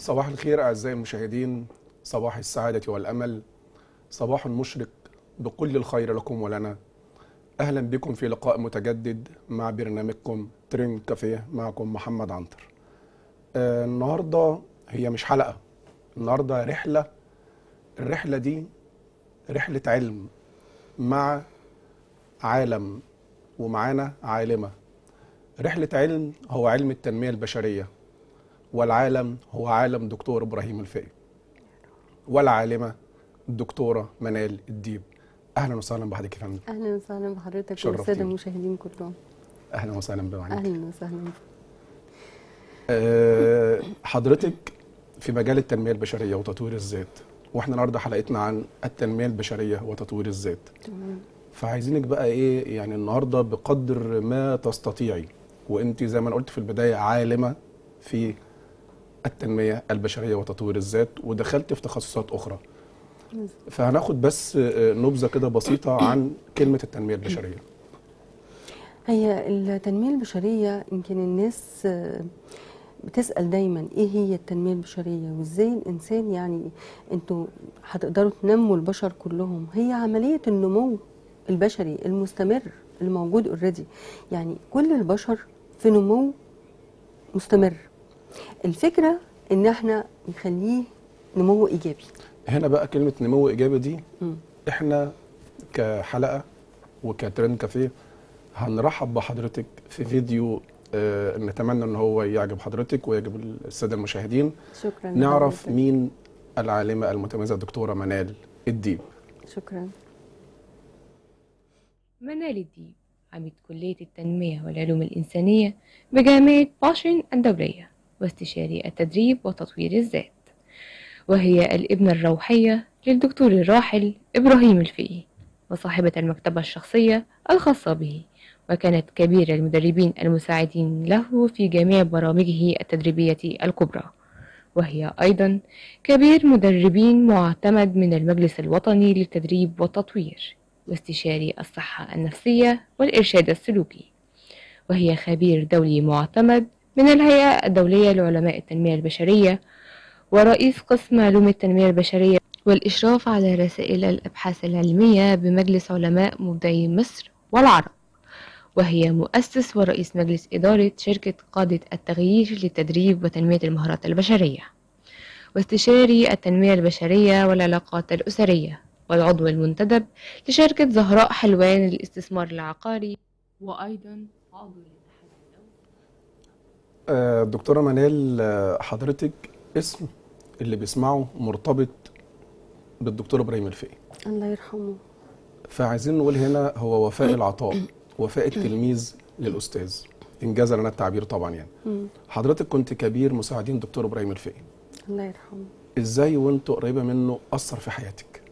صباح الخير أعزائي المشاهدين صباح السعادة والأمل صباح مشرق بكل الخير لكم ولنا أهلا بكم في لقاء متجدد مع برنامجكم ترين كافيه معكم محمد عنتر آه النهاردة هي مش حلقة النهاردة رحلة الرحلة دي رحلة علم مع عالم ومعانا عالمة رحلة علم هو علم التنمية البشرية والعالم هو عالم دكتور إبراهيم الفقي والعالمة الدكتورة منال الديب أهلا وسهلا بحضرتك يا فندم اهلا وسهلا بحضرتك شرفتيني. والساده المشاهدين كلهم أهلا وسهلا بمعاليك اهلا وسهلا أه حضرتك في مجال التنمية البشرية وتطوير الذات واحنا النهارده حلقتنا عن التنمية البشرية وتطوير الذات تمام فعايزينك بقى ايه يعني النهارده بقدر ما تستطيعي وانت زي ما انا قلت في البدايه عالمه في التنميه البشريه وتطوير الذات ودخلت في تخصصات اخرى فهناخد بس آه، نبذه كده بسيطه عن كلمه التنميه البشريه هي التنميه البشريه يمكن الناس آه، بتسال دايما ايه هي التنميه البشريه وازاي الانسان يعني انتوا هتقدروا تنموا البشر كلهم هي عمليه النمو البشري المستمر الموجود اوريدي يعني كل البشر في نمو مستمر الفكره ان احنا نخليه نمو ايجابي هنا بقى كلمه نمو ايجابي دي مم. احنا كحلقه وكترند كافيه هنرحب بحضرتك في فيديو آه، نتمنى ان هو يعجب حضرتك ويعجب الساده المشاهدين شكرا نعرف لحضرتك. مين العالمه المتميزه الدكتوره منال الديب شكرا منال الديب عميد كلية التنمية والعلوم الإنسانية بجامعة باشن الدولية واستشاري التدريب وتطوير الذات وهي الابنة الروحية للدكتور الراحل إبراهيم الفقي وصاحبة المكتبة الشخصية الخاصة به وكانت كبير المدربين المساعدين له في جميع برامجه التدريبية الكبرى وهي أيضا كبير مدربين معتمد من المجلس الوطني للتدريب والتطوير واستشاري الصحة النفسية والإرشاد السلوكي وهي خبير دولي معتمد من الهيئة الدولية لعلماء التنمية البشرية ورئيس قسم علوم التنمية البشرية والإشراف على رسائل الأبحاث العلمية بمجلس علماء مبدعي مصر والعرب وهي مؤسس ورئيس مجلس إدارة شركة قادة التغيير للتدريب وتنمية المهارات البشرية واستشاري التنمية البشرية والعلاقات الأسرية والعضو المنتدب لشركة زهراء حلوان للاستثمار العقاري وأيضا عضو الاتحاد الدولي آه، دكتوره منال آه، حضرتك اسم اللي بيسمعه مرتبط بالدكتور ابراهيم الفقي الله يرحمه فعايزين نقول هنا هو وفاء العطاء وفاء التلميذ للاستاذ انجاز لنا التعبير طبعا يعني مم. حضرتك كنت كبير مساعدين دكتور ابراهيم الفقي الله يرحمه ازاي وانت قريبه منه اثر في حياتك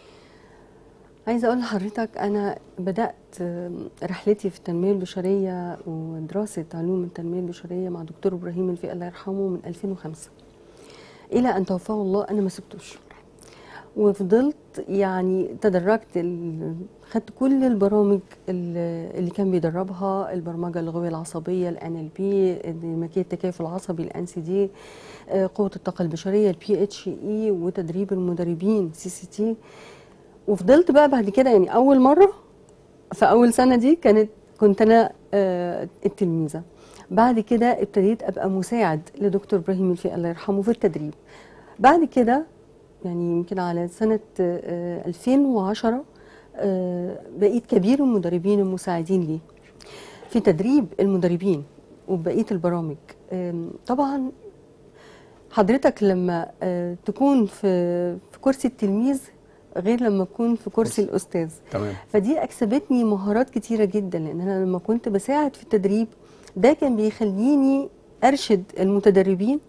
عايزه اقول لحضرتك انا بدات رحلتي في التنميه البشريه ودراسه علوم التنميه البشريه مع دكتور ابراهيم الفقي الله يرحمه من 2005 الى ان توفاه الله انا ما سبتوش وفضلت يعني تدرجت ال- خدت كل البرامج ال- اللي كان بيدربها البرمجه اللغويه العصبيه الان ال بي ديناميكيه التكيف العصبي الان سي دي قوه الطاقه البشريه البي اتش اي وتدريب المدربين سي سي تي وفضلت بقى بعد كده يعني اول مره في اول سنه دي كانت كنت انا آه، التلميذه بعد كده ابتديت ابقى مساعد لدكتور ابراهيم الفقي الله يرحمه في التدريب بعد كده يعني يمكن على سنه آه، 2010 آه، بقيت كبير المدربين المساعدين ليه في تدريب المدربين وبقيه البرامج آم، طبعا حضرتك لما آه، تكون في في كرسي التلميذ غير لما تكون في كرسي الاستاذ تمام فدي اكسبتني مهارات كتيره جدا لان انا لما كنت بساعد في التدريب ده كان بيخليني ارشد المتدربين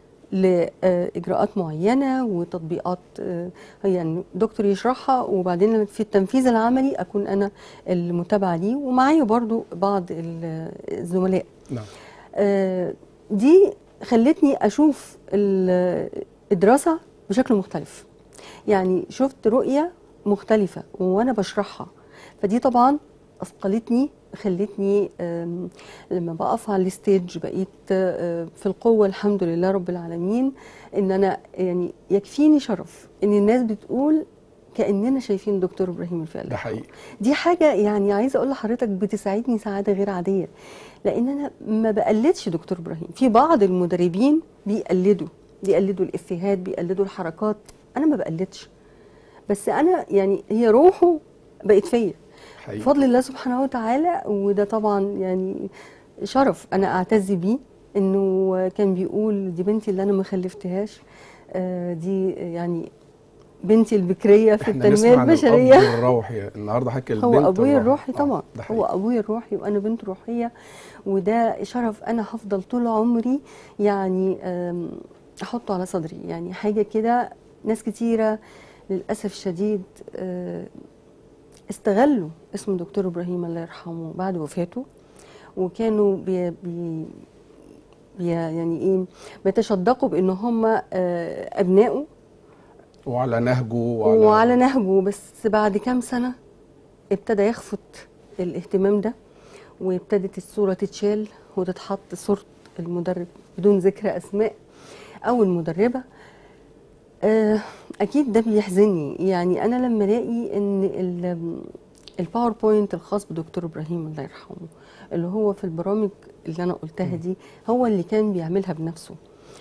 لاجراءات معينه وتطبيقات آه، يعني دكتور يشرحها وبعدين في التنفيذ العملي اكون انا المتابعه ليه ومعايا برضو بعض ال- الزملاء نعم آه، دي خلتني اشوف ال- الدراسه بشكل مختلف يعني شفت رؤيه مختلفه وانا بشرحها فدي طبعا اثقلتني خلتني آم، لما بقف على الستيج بقيت آه، في القوه الحمد لله رب العالمين ان انا يعني يكفيني شرف ان الناس بتقول كاننا شايفين دكتور ابراهيم الفقي ده حقيقي دي حاجه يعني عايزه اقول لحضرتك بتسعدني سعاده غير عاديه لان انا ما بقلدش دكتور ابراهيم في بعض المدربين بيقلدوا بيقلدوا الافيهات بيقلدوا الحركات انا ما بقلدش بس انا يعني هي روحه بقت فيا حقيقي بفضل الله سبحانه وتعالى وده طبعا يعني شرف انا اعتز بيه انه كان بيقول دي بنتي اللي انا ما خلفتهاش آه، دي يعني بنتي البكريه في احنا التنميه نسمع عن البشريه الاب الروحي النهارده حكي البنت هو ابويا الروحي. الروحي آه، طبعا ده هو حقيقي ابويا الروحي وانا بنت روحيه وده شرف انا هفضل طول عمري يعني آم، احطه على صدري يعني حاجه كده ناس كتيره للاسف الشديد آه، استغلوا اسم دكتور ابراهيم الله يرحمه بعد وفاته وكانوا بي بي بي يعني ايه بيتشدقوا بان هم آه، ابنائه وعلى نهجه وعلى, وعلى نهجه بس بعد كام سنة ابتدى يخفت الاهتمام ده وابتدت الصورة تتشال وتتحط صورة المدرب بدون ذكر أسماء أو المدربة آه، أكيد ده بيحزنني يعني أنا لما ألاقي إن ال- الباوربوينت الخاص بدكتور إبراهيم الله يرحمه اللي هو في البرامج اللي أنا قلتها دي هو اللي كان بيعملها بنفسه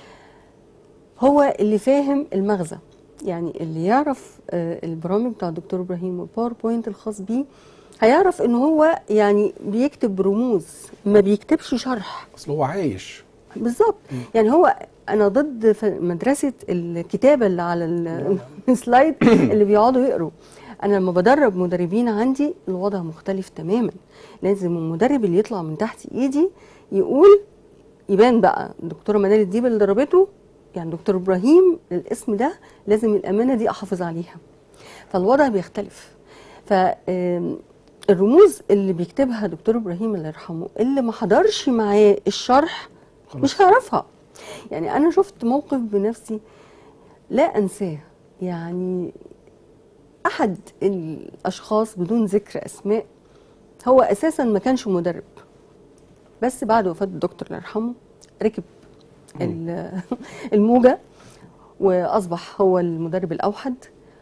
هو اللي فاهم المغزى يعني اللي يعرف آه، البرامج بتاع الدكتور ابراهيم والباوربوينت الخاص بيه هيعرف ان هو يعني بيكتب رموز ما بيكتبش شرح اصل هو عايش بالظبط يعني هو انا ضد ف- مدرسه الكتابه اللي على ال- السلايد اللي بيقعدوا يقروا انا لما بدرب مدربين عندي الوضع مختلف تماما لازم المدرب اللي يطلع من تحت ايدي يقول يبان بقى الدكتوره منال الديب اللي ضربته يعني دكتور ابراهيم الاسم ده لازم الامانه دي احافظ عليها فالوضع بيختلف فالرموز اللي بيكتبها دكتور ابراهيم الله يرحمه اللي ما حضرش معاه الشرح خلاص. مش هيعرفها يعني انا شفت موقف بنفسي لا انساه يعني احد الاشخاص بدون ذكر اسماء هو اساسا ما كانش مدرب بس بعد وفاه الدكتور الله يرحمه ركب ال- الموجه واصبح هو المدرب الاوحد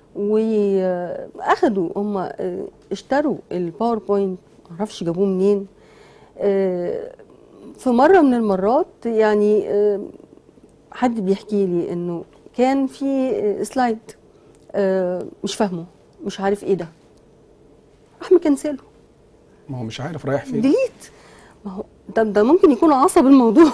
واخدوا هم اشتروا الباوربوينت معرفش جابوه منين آه، في مره من المرات يعني آه، حد بيحكي لي انه كان في آه، سلايد آه، مش فاهمه مش عارف ايه ده راح مكنسله ما هو مش عارف رايح فين ديليت ما هو ده, ده ممكن يكون عصب الموضوع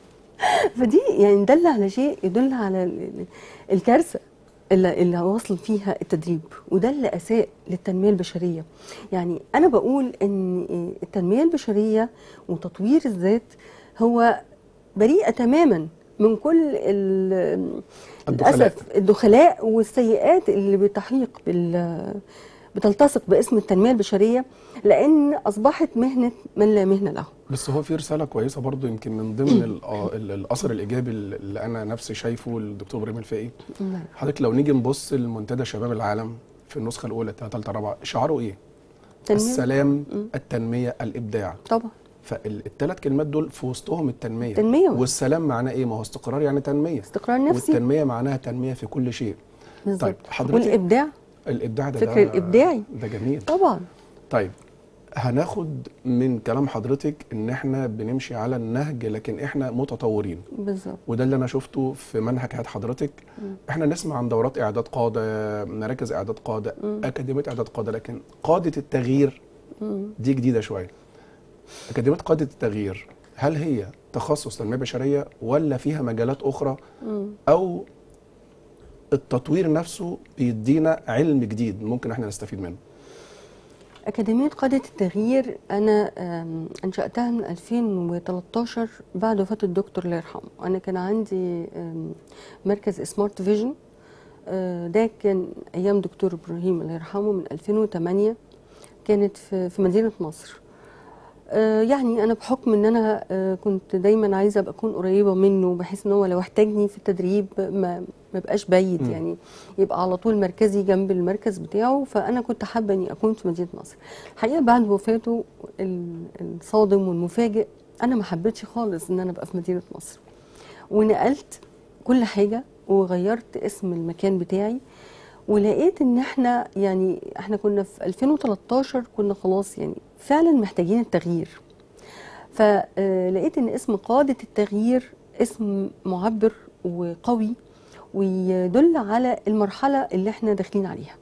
فدي يعني دل على شيء يدل على ال- ال- الكارثه اللي, اللي واصل فيها التدريب وده اللي اساء للتنميه البشريه يعني انا بقول ان التنميه البشريه وتطوير الذات هو بريئه تماما من كل ال- الدخلاء. للاسف الدخلاء والسيئات اللي بتحيق بال بتلتصق باسم التنميه البشريه لان اصبحت مهنه من لا مهنه له بس هو في رساله كويسه برضو يمكن من ضمن ال- آه، ال- الاثر الايجابي اللي انا نفسي شايفه للدكتور ابراهيم الفقي حضرتك لو نيجي نبص لمنتدى شباب العالم في النسخه الاولى الثالثه الثالثه الرابعه شعاره ايه؟ تنمية السلام التنميه الابداع طبعا فالثلاث كلمات دول في وسطهم التنميه تنمية. والسلام معناه ايه؟ ما هو استقرار يعني تنميه استقرار نفسي والتنميه معناها تنميه في كل شيء بالظبط طيب حضرتك والابداع الابداع ده فكر ده- الإبداعي. ده جميل طبعا طيب هناخد من كلام حضرتك ان احنا بنمشي على النهج لكن احنا متطورين بالظبط وده اللي انا شفته في منهج حياه حضرتك احنا نسمع عن دورات اعداد قاده مراكز اعداد قاده اكاديميه اعداد قاده لكن قاده التغيير دي جديده شويه اكاديميه قاده التغيير هل هي تخصص تنميه بشريه ولا فيها مجالات اخرى او التطوير نفسه بيدينا علم جديد ممكن احنا نستفيد منه أكاديمية قادة التغيير أنا آم، أنشأتها من 2013 بعد وفاة الدكتور الله يرحمه أنا كان عندي آم، مركز سمارت فيجن آه، ده كان أيام دكتور إبراهيم الله يرحمه من 2008 كانت في في مدينة نصر آه، يعني انا بحكم ان انا آه، كنت دايما عايزه ابقى اكون قريبه منه بحيث ان هو لو احتاجني في التدريب ما ما بقاش بعيد مم. يعني يبقى على طول مركزي جنب المركز بتاعه فانا كنت حابه اني اكون في مدينه نصر الحقيقه بعد وفاته ال- الصادم والمفاجئ انا ما حبيتش خالص ان انا ابقى في مدينه نصر ونقلت كل حاجه وغيرت اسم المكان بتاعي ولقيت ان احنا يعني احنا كنا في 2013 كنا خلاص يعني فعلا محتاجين التغيير فلقيت ان اسم قادة التغيير اسم معبر وقوي ويدل على المرحلة اللي احنا داخلين عليها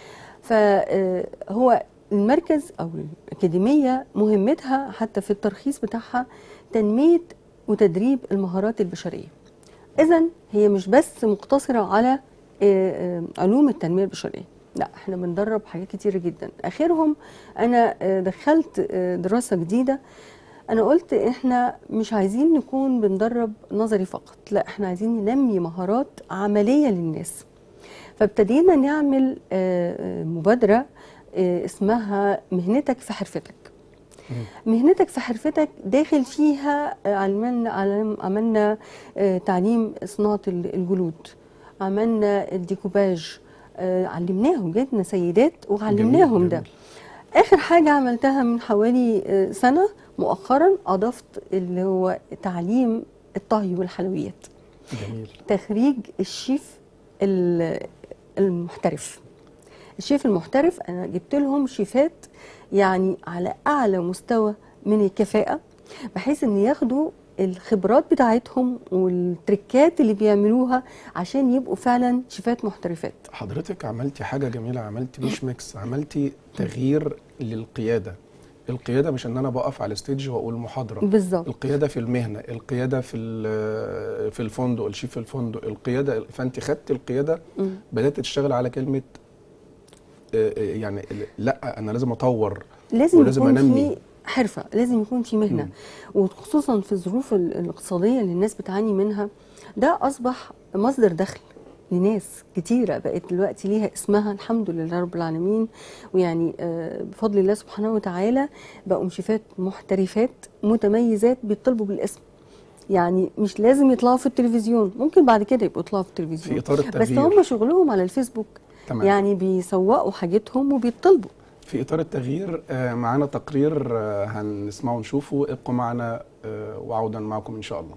فهو المركز او الاكاديميه مهمتها حتى في الترخيص بتاعها تنميه وتدريب المهارات البشريه اذا هي مش بس مقتصره على آه، آه، علوم التنميه البشريه لا احنا بندرب حاجات كتيره جدا اخرهم انا آه، دخلت آه، دراسه جديده انا قلت احنا مش عايزين نكون بندرب نظري فقط لا احنا عايزين ننمي مهارات عمليه للناس فابتدينا نعمل آه، آه، مبادره آه، اسمها مهنتك في حرفتك مهنتك في حرفتك داخل فيها آه، عملنا علم- عملنا آه، تعليم صناعه ال- الجلود عملنا الديكوباج آه، علمناهم جبنا سيدات وعلمناهم جميل، ده جميل. اخر حاجه عملتها من حوالي آه، سنه مؤخرا اضفت اللي هو تعليم الطهي والحلويات جميل تخريج الشيف ال- المحترف الشيف المحترف انا جبت لهم شيفات يعني على اعلى مستوى من الكفاءه بحيث ان ياخدوا الخبرات بتاعتهم والتركات اللي بيعملوها عشان يبقوا فعلا شيفات محترفات حضرتك عملتي حاجة جميلة عملتي مش ميكس عملتي تغيير للقيادة القيادة مش ان انا بقف على الستيج واقول محاضرة بالظبط القيادة في المهنة القيادة في ال- في الفندق الشيف الفندق القيادة فانت خدت القيادة مم. بدأت تشتغل على كلمة آه، آه، يعني لا انا لازم اطور لازم ولازم يكون أنمي. في حرفه لازم يكون في مهنه مم. وخصوصا في الظروف ال- الاقتصاديه اللي الناس بتعاني منها ده اصبح مصدر دخل لناس كتيره بقت دلوقتي ليها اسمها الحمد لله رب العالمين ويعني آه، بفضل الله سبحانه وتعالى بقوا شيفات محترفات متميزات بيطلبوا بالاسم يعني مش لازم يطلعوا في التلفزيون ممكن بعد كده يبقوا يطلعوا في التلفزيون في اطار بس التغيير هم شغلهم على الفيسبوك تمام. يعني بيسوقوا حاجتهم وبيطلبوا في اطار التغيير آه، معانا تقرير آه، هنسمعه ونشوفه ابقوا معنا آه، وعودا معكم ان شاء الله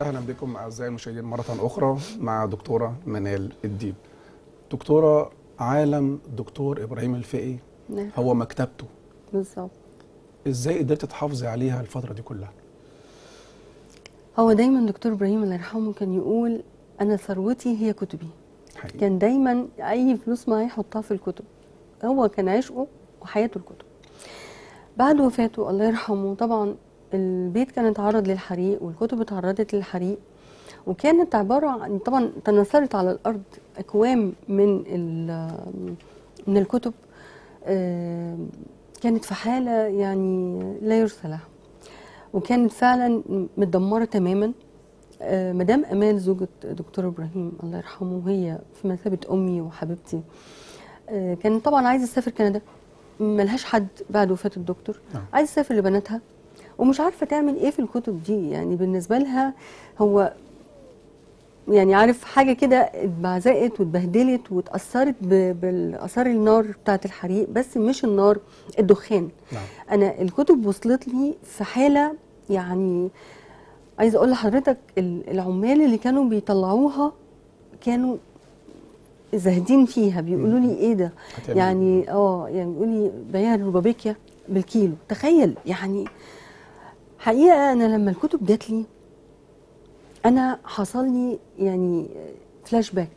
اهلا بكم اعزائي المشاهدين مره اخرى مع دكتوره منال الديب دكتوره عالم دكتور ابراهيم الفقي نعم هو مكتبته بالظبط ازاي قدرت تحافظي عليها الفتره دي كلها هو دايما دكتور ابراهيم الله يرحمه كان يقول انا ثروتي هي كتبي حقيقي كان دايما اي فلوس معاه يحطها في الكتب هو كان عشقه وحياته الكتب بعد وفاته الله يرحمه طبعا البيت كان اتعرض للحريق والكتب اتعرضت للحريق وكانت عباره عن طبعا تنثرت على الارض اكوام من ال- من الكتب آه، كانت في حاله يعني لا يرثى لها وكانت فعلا متدمره تماما آه، مدام امال زوجة دكتور ابراهيم الله يرحمه هي في مثابه امي وحبيبتي آه، كانت طبعا عايزه تسافر كندا ملهاش حد بعد وفاه الدكتور نعم. عايزه تسافر لبناتها ومش عارفه تعمل ايه في الكتب دي يعني بالنسبه لها هو يعني عارف حاجه كده اتبعزقت واتبهدلت واتاثرت ب- بالاثار النار بتاعه الحريق بس مش النار الدخان نعم انا الكتب وصلت لي في حاله يعني عايزه اقول لحضرتك ال- العمال اللي كانوا بيطلعوها كانوا زاهدين فيها بيقولوا لي ايه ده هتعمل يعني اه يعني بيقولوا لي بياع الربابيكيا بالكيلو تخيل يعني حقيقه انا لما الكتب جات لي انا حصل لي يعني فلاش باك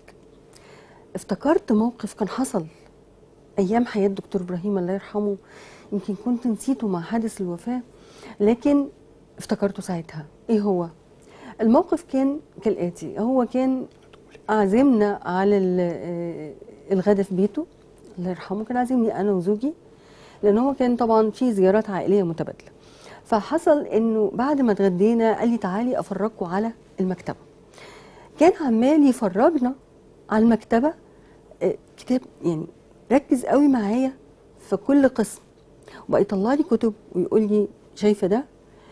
افتكرت موقف كان حصل ايام حياه دكتور ابراهيم الله يرحمه يمكن كنت نسيته مع حادث الوفاه لكن افتكرته ساعتها ايه هو الموقف كان كالاتي هو كان عازمنا على ال- آه، الغدا في بيته الله يرحمه كان عازمني انا وزوجي لان هو كان طبعا في زيارات عائليه متبادله فحصل انه بعد ما اتغدينا قال لي تعالي افرجكم على المكتبه كان عمال يفرجنا على المكتبه آه، كتاب يعني ركز قوي معايا في كل قسم وبقى يطلع لي كتب ويقول لي شايفه ده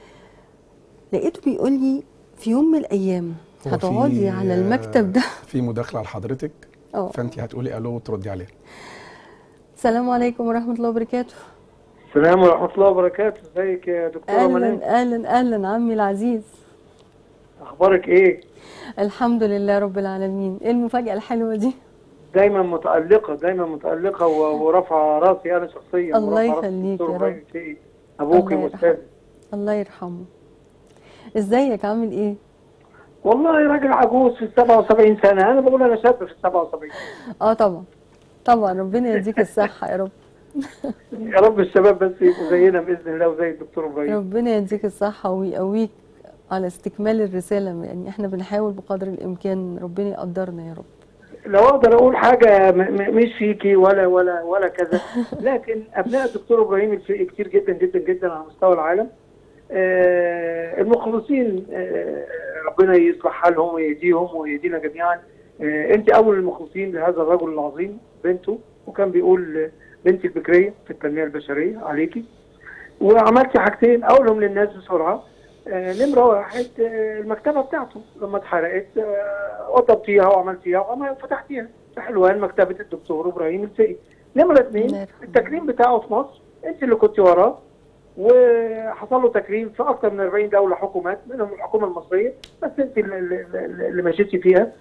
لقيته بيقول لي في يوم من الايام هو في- هتقعدي على المكتب ده في مداخله لحضرتك اه فانت هتقولي الو وتردي عليها السلام عليكم ورحمه الله وبركاته السلام ورحمة الله وبركاته ازيك يا دكتورة منال اهلا اهلا اهلا عمي العزيز اخبارك ايه الحمد لله رب العالمين ايه المفاجاه الحلوه دي دايما متألقة دايما متألقة و- ورافعة راسي انا شخصيا الله ورافعة راس يخليك الدكتور يا إبراهيم رب. الفقي. ابوك الله واستاذ يرحمه. الله يرحمه ازيك عامل ايه والله راجل عجوز في ال 77 سنة انا بقول انا شاب في ال 77 اه طبعا طبعا ربنا يديك الصحه يا رب يا رب الشباب بس يبقوا زينا باذن الله وزي الدكتور ابراهيم ربنا يديك الصحه ويقويك على استكمال الرساله يعني احنا بنحاول بقدر الامكان ربنا يقدرنا يا رب لو اقدر اقول حاجة م- م- مش فيكي ولا ولا ولا كذا لكن ابناء الدكتور ابراهيم الفقي كتير جدا جدا جدا على مستوى العالم آه، المخلصين آه، ربنا يصلح حالهم ويهديهم ويهدينا جميعا آه، انت اول المخلصين لهذا الرجل العظيم بنته وكان بيقول آه، بنتي البكريه في التنميه البشريه عليكي وعملت حاجتين اقولهم للناس بسرعه آه، نمره واحد آه، المكتبه بتاعته لما اتحرقت آه، وضبطيها وعملتيها وفتحتيها في حلوان مكتبه الدكتور ابراهيم الفقي نمره الله اثنين يرحمه. التكريم بتاعه في مصر انت اللي كنت وراه وحصل له تكريم في اكثر من 40 دوله حكومات منهم الحكومه المصريه بس انت اللي, اللي- اللي مشيتي فيها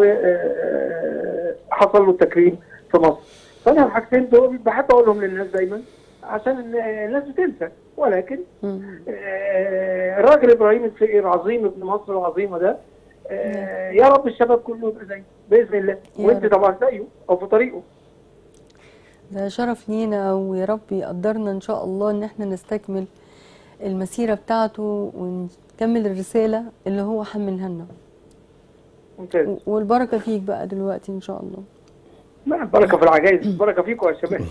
وحصل له التكريم في مصر فانا الحاجتين دول بحب اقولهم للناس دايما عشان إن الناس بتنسى ولكن مم. آه، الراجل ابراهيم الفقي العظيم ابن مصر العظيمه ده آه، يا رب الشباب كله يبقى زيه باذن الله يا وانت رب. طبعا زيه او في طريقه ده شرف لينا ويا رب يقدرنا ان شاء الله ان احنا نستكمل المسيره بتاعته ونكمل الرساله اللي هو حملها لنا ممتاز و- والبركه فيك بقى دلوقتي ان شاء الله لا بركه في العجائز بركه فيكم يا شباب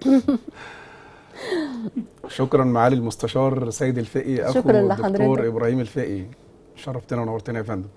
شكرا معالي المستشار سيد الفقي اخو شكراً الدكتور لحضرتك. ابراهيم الفقي شرفتنا ونورتنا يا فندم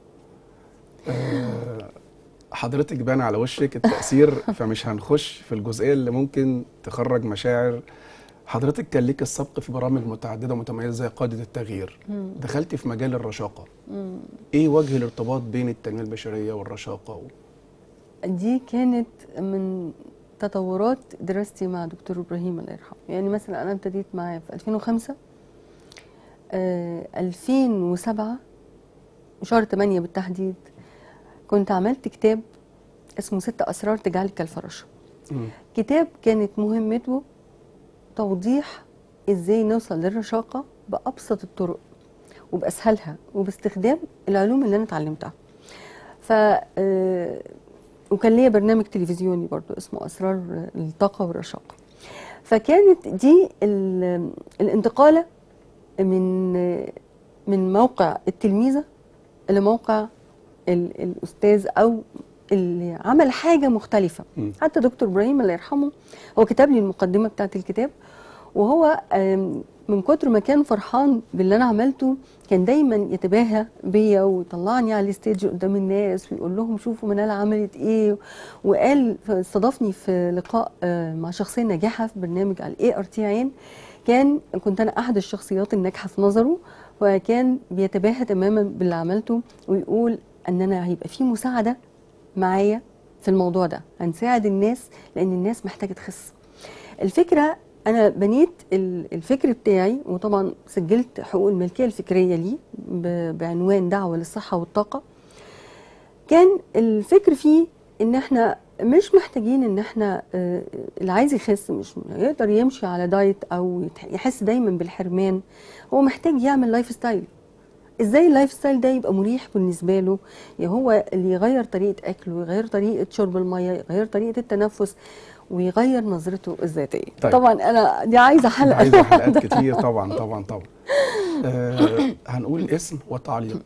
آه، حضرتك بان على وشك التاثير فمش هنخش في الجزئيه اللي ممكن تخرج مشاعر حضرتك كان ليك السبق في برامج متعدده ومتميزه زي قاده التغيير دخلتي في مجال الرشاقه ايه وجه الارتباط بين التنميه البشريه والرشاقه دي كانت من تطورات دراستي مع دكتور ابراهيم الله يرحمه يعني مثلا انا ابتديت معاه في 2005 آه 2007 شهر 8 بالتحديد كنت عملت كتاب اسمه ست اسرار تجعلك كالفراشه مم. كتاب كانت مهمته توضيح ازاي نوصل للرشاقه بابسط الطرق وباسهلها وباستخدام العلوم اللي انا اتعلمتها ف آه، وكان ليا برنامج تلفزيوني برضو اسمه اسرار الطاقه والرشاقه فكانت دي ال- الانتقاله من من موقع التلميذه لموقع ال- الاستاذ او اللي عمل حاجه مختلفه مم. حتى دكتور ابراهيم الله يرحمه هو كتب لي المقدمه بتاعت الكتاب وهو آم، من كتر ما كان فرحان باللي انا عملته كان دايما يتباهى بيا ويطلعني على الستيج قدام الناس ويقول لهم شوفوا منال عملت ايه وقال استضافني في لقاء آه، مع شخصيه ناجحه في برنامج على الاي ار تي عين كان كنت انا احد الشخصيات الناجحه في نظره وكان بيتباهى تماما باللي عملته ويقول ان انا هيبقى في مساعده معايا في الموضوع ده هنساعد الناس لان الناس محتاجه تخس الفكره انا بنيت ال- الفكر بتاعي وطبعا سجلت حقوق الملكيه الفكريه ليه ب- بعنوان دعوه للصحه والطاقه كان الفكر فيه ان احنا مش محتاجين ان احنا آه، اللي عايز يخس مش يقدر يمشي على دايت او يتح- يحس دايما بالحرمان هو محتاج يعمل لايف ستايل ازاي اللايف ستايل ده يبقى مريح بالنسبه له يا هو اللي يغير طريقه اكله ويغير طريقه شرب الميه يغير طريقه التنفس ويغير نظرته الذاتيه طيب. طيب. طبعا انا دي عايزه حلقه عايزه حلقات كتير طبعا طبعا طبعا آه هنقول اسم وتعليق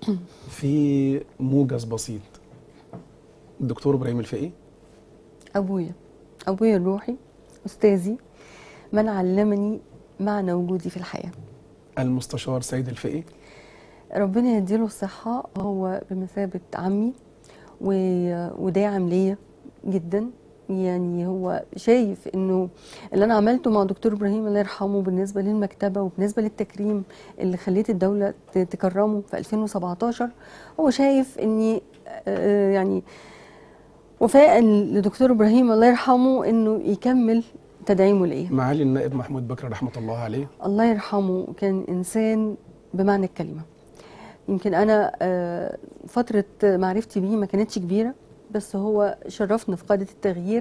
في موجز بسيط الدكتور ابراهيم الفقي ابويا ابويا الروحي استاذي من علمني معنى وجودي في الحياه المستشار سيد الفقي ربنا يديله الصحة هو بمثابة عمي و- وداعم ليا جدا يعني هو شايف انه اللي انا عملته مع دكتور ابراهيم الله يرحمه بالنسبه للمكتبه وبالنسبه للتكريم اللي خليت الدوله ت- تكرمه في 2017 هو شايف اني آه، يعني وفاء لدكتور ابراهيم الله يرحمه انه يكمل تدعيمه ليا معالي النائب محمود بكر رحمه الله عليه الله يرحمه كان انسان بمعنى الكلمه يمكن انا آه، فتره معرفتي بيه ما كانتش كبيره بس هو شرفنا في قاده التغيير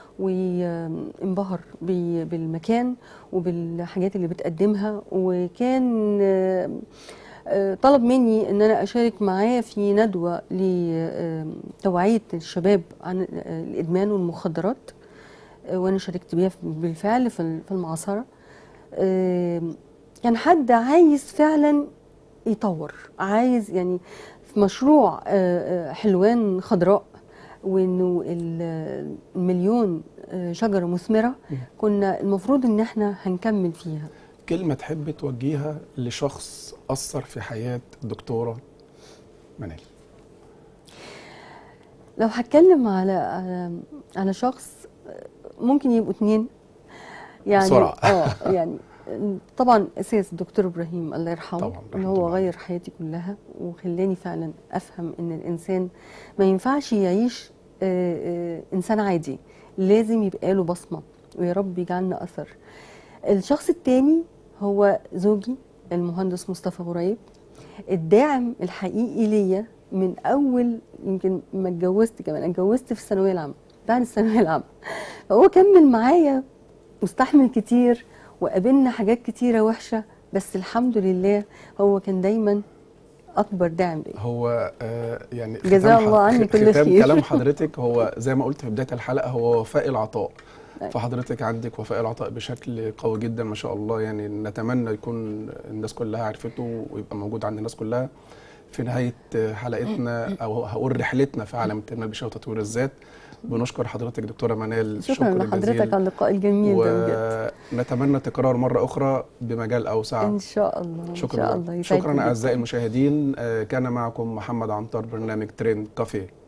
وانبهر بي- بالمكان وبالحاجات اللي بتقدمها وكان آه، آه، طلب مني ان انا اشارك معاه في ندوه لتوعيه الشباب عن آه، الادمان والمخدرات آه، وانا شاركت بيها بالفعل في في المعصره آم، كان حد عايز فعلا يطور عايز يعني في مشروع آه، آه، حلوان خضراء وانه ال- المليون آه، شجره مثمره كنا المفروض ان احنا هنكمل فيها كلمه تحب توجهها لشخص اثر في حياه الدكتوره منال لو هتكلم على على على شخص آه، ممكن يبقوا اتنين يعني بسرعة. اه يعني طبعا اساس الدكتور ابراهيم الله يرحمه طبعاً، ان رحمة هو الله غير حياتي كلها وخلاني فعلا افهم ان الانسان ما ينفعش يعيش آه، آه، انسان عادي لازم يبقى له بصمه ويا رب يجعلنا اثر الشخص التاني هو زوجي المهندس مصطفى غريب الداعم الحقيقي ليا من اول يمكن ما اتجوزت كمان اتجوزت في الثانويه العامه بعد الثانويه العامه فهو كمل معايا واستحمل كتير وقابلنا حاجات كتيره وحشه بس الحمد لله هو كان دايما اكبر داعم ليا هو آه يعني جزاه ختام الله ح- عني كل ختام خير. كلام حضرتك هو زي ما قلت في بدايه الحلقه هو وفاء العطاء أيوة. فحضرتك عندك وفاء العطاء بشكل قوي جدا ما شاء الله يعني نتمنى يكون الناس كلها عرفته ويبقى موجود عند الناس كلها في نهايه حلقتنا او هقول رحلتنا في عالم التنميه البشريه وتطوير الذات بنشكر حضرتك دكتوره منال شكرا شكر لحضرتك جزيل على اللقاء الجميل ده بجد ونتمنى تكرار مره اخرى بمجال اوسع ان شاء الله ان شكرا شاء الله يسعدكم شكرا جداً. اعزائي المشاهدين آه، كان معكم محمد عنتر برنامج ترند كافيه